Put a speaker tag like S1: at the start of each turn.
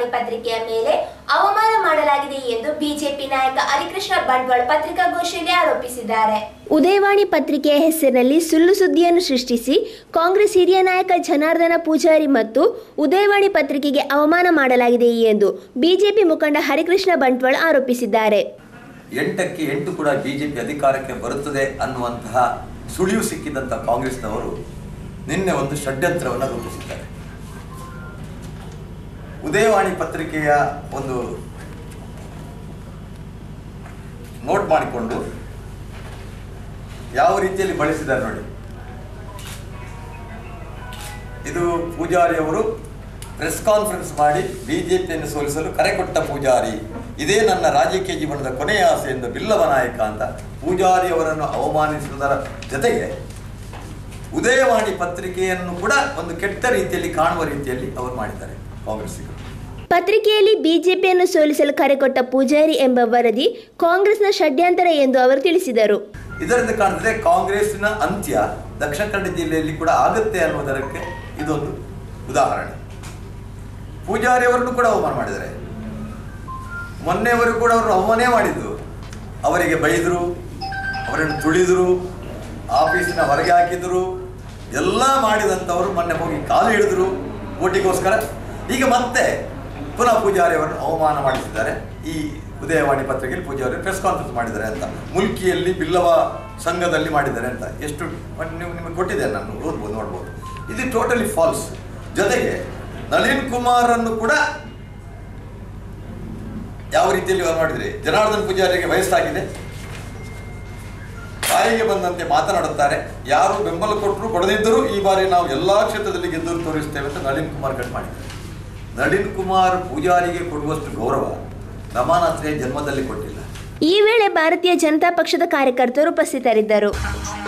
S1: ಉದಯವಾಣಿ ಪತ್ರಿಕೆಯ ಮೇಲೆ ಅವಮಾನ ಮಾಡಲಾಗಿದೆ ಎಂದು ಬಿಜೆಪಿ ನಾಯಕ ಹರಿಕೃಷ್ಣ ಬಂಟ್ವಾಳ ಪತ್ರಿಕಾಗೋಷ್ಠಿಯಲ್ಲಿ ಆರೋಪಿಸಿದ್ದಾರೆ ಉದಯವಾಣಿ ಪತ್ರಿಕೆಯ ಹೆಸರಿನಲ್ಲಿ ಸುಳ್ಳು ಸುದ್ದಿಯನ್ನು ಸೃಷ್ಟಿಸಿ ಕಾಂಗ್ರೆಸ್ ಹಿರಿಯ ನಾಯಕ ಜನಾರ್ದನ ಪೂಜಾರಿ ಮತ್ತು ಉದಯವಾಣಿ ಪತ್ರಿಕೆಗೆ ಅವಮಾನ ಮಾಡಲಾಗಿದೆ ಎಂದು ಬಿಜೆಪಿ ಮುಖಂಡ ಹರಿಕೃಷ್ಣ ಬಂಟ್ವಾಳ ಆರೋಪಿಸಿದ್ದಾರೆ
S2: ಎಂಟಕ್ಕೆ ಎಂಟು ಕೂಡ ಬಿಜೆಪಿ ಅಧಿಕಾರಕ್ಕೆ ಬರುತ್ತದೆ ಅನ್ನುವಂತಹ ಸುಳಿವು ಸಿಕ್ಕಿದಂಥ ಕಾಂಗ್ರೆಸ್ನವರು ನಿನ್ನೆ ಒಂದು ಷಡ್ಯಂತ್ರವನ್ನು ರೂಪಿಸಿದ್ದಾರೆ ಉದಯವಾಣಿ ಪತ್ರಿಕೆಯ ಒಂದು ನೋಟ್ ಮಾಡಿಕೊಂಡು ಯಾವ ರೀತಿಯಲ್ಲಿ ಬಳಸಿದ್ದಾರೆ ನೋಡಿ ಇದು ಪೂಜಾರಿ ಅವರು ಪ್ರೆಸ್ ಕಾನ್ಫರೆನ್ಸ್ ಮಾಡಿ ಬಿಜೆಪಿಯನ್ನು ಸೋಲಿಸಲು ಕರೆ ಕೊಟ್ಟ ಪೂಜಾರಿ ಇದೇ ನನ್ನ ರಾಜಕೀಯ ಜೀವನದ ಕೊನೆಯ ಆಸೆ ಎಂದು ಬಿಲ್ಲವ ನಾಯಕ ಅಂತ ಪೂಜಾರಿ ಅವರನ್ನು ಅವಮಾನಿಸುವುದರ ಜೊತೆಗೆ ಉದಯವಾಣಿ ಪತ್ರಿಕೆಯನ್ನು ಕೂಡ ಒಂದು ಕೆಟ್ಟ ರೀತಿಯಲ್ಲಿ ಕಾಣುವ ರೀತಿಯಲ್ಲಿ ಅವರು ಮಾಡಿದ್ದಾರೆ ಕಾಂಗ್ರೆಸ್ಸಿಗರು
S1: ಪತ್ರಿಕೆಯಲ್ಲಿ ಬಿಜೆಪಿಯನ್ನು ಸೋಲಿಸಲು ಕರೆಕೊಟ್ಟ ಪೂಜಾರಿ ಎಂಬ ವರದಿ ಕಾಂಗ್ರೆಸ್ನ ಷಡ್ಯಂತರ ಎಂದು ಅವರು ತಿಳಿಸಿದರು
S2: ಇದರಿಂದ ಕಾಣಿದ್ರೆ ಕಾಂಗ್ರೆಸ್ಸಿನ ಅಂತ್ಯ ದಕ್ಷಿಣ ಕನ್ನಡ ಜಿಲ್ಲೆಯಲ್ಲಿ ಕೂಡ ಆಗುತ್ತೆ ಅನ್ನುವುದಕ್ಕೆ ಇದೊಂದು ಉದಾಹರಣೆ ಪೂಜಾರಿ ಅವರನ್ನು ಕೂಡ ಅವಮಾನ ಮಾಡಿದ್ದಾರೆ ಮೊನ್ನೆವರು ಕೂಡ ಅವರು ಅವಮಾನೇ ಮಾಡಿದ್ದು ಅವರಿಗೆ ಬೈದರು ಅವರನ್ನು ತುಳಿದರು ಆಫೀಸಿನ ಹೊರಗೆ ಹಾಕಿದರು ಎಲ್ಲ ಮಾಡಿದಂಥವರು ಮೊನ್ನೆ ಹೋಗಿ ಕಾಲು ಹಿಡಿದ್ರು ಓಟಿಗೋಸ್ಕರ ಈಗ ಮತ್ತೆ ಪುನಃ ಪೂಜಾರಿ ಅವರನ್ನು ಅವಮಾನ ಮಾಡಿಸಿದ್ದಾರೆ ಈ ಉದಯವಾಣಿ ಪತ್ರಿಕೆಯಲ್ಲಿ ಪೂಜಾರಿ ಪ್ರೆಸ್ ಕಾನ್ಫರೆನ್ಸ್ ಮಾಡಿದ್ದಾರೆ ಅಂತ ಮುಲ್ಕಿಯಲ್ಲಿ ಬಿಲ್ಲವ ಸಂಘದಲ್ಲಿ ಮಾಡಿದ್ದಾರೆ ಅಂತ ಎಷ್ಟು ಮತ್ತೆ ನೀವು ನಿಮಗೆ ಕೊಟ್ಟಿದೆ ನಾನು ಓದ್ಬೋದು ನೋಡ್ಬೋದು ಇದು ಟೋಟಲಿ ಫಾಲ್ಸ್ ಜೊತೆಗೆ ನಳಿನ್ ಕುಮಾರನ್ನು ಕೂಡ ಯಾವ ರೀತಿಯಲ್ಲಿ ಅವ್ರು ಮಾಡಿದ್ರಿ ಜನಾರ್ದನ್ ಪೂಜಾರಿಗೆ ವಯಸ್ಸಾಗಿದೆ ಬಾಯಿಗೆ ಬಂದಂತೆ ಮಾತನಾಡುತ್ತಾರೆ ಯಾರು ಬೆಂಬಲ ಕೊಟ್ಟರು ಕೊಡದಿದ್ದರೂ ಈ ಬಾರಿ ನಾವು ಎಲ್ಲಾ ಕ್ಷೇತ್ರದಲ್ಲಿ ಗೆದ್ದು ತೋರಿಸ್ತೇವೆ ಅಂತ ನಳಿನ್ ಕುಮಾರ್ ಕಟ್ ಮಾಡಿದ್ದಾರೆ ನಳಿನ್ ಕುಮಾರ್ ಪೂಜಾರಿಗೆ ಕೊಡುವಷ್ಟು ಗೌರವ ರಮಾನಾಥ್ರೆ ಜನ್ಮದಲ್ಲಿ ಕೊಟ್ಟಿಲ್ಲ
S1: ಈ ವೇಳೆ ಭಾರತೀಯ ಜನತಾ ಪಕ್ಷದ ಕಾರ್ಯಕರ್ತರು ಉಪಸ್ಥಿತರಿದ್ದರು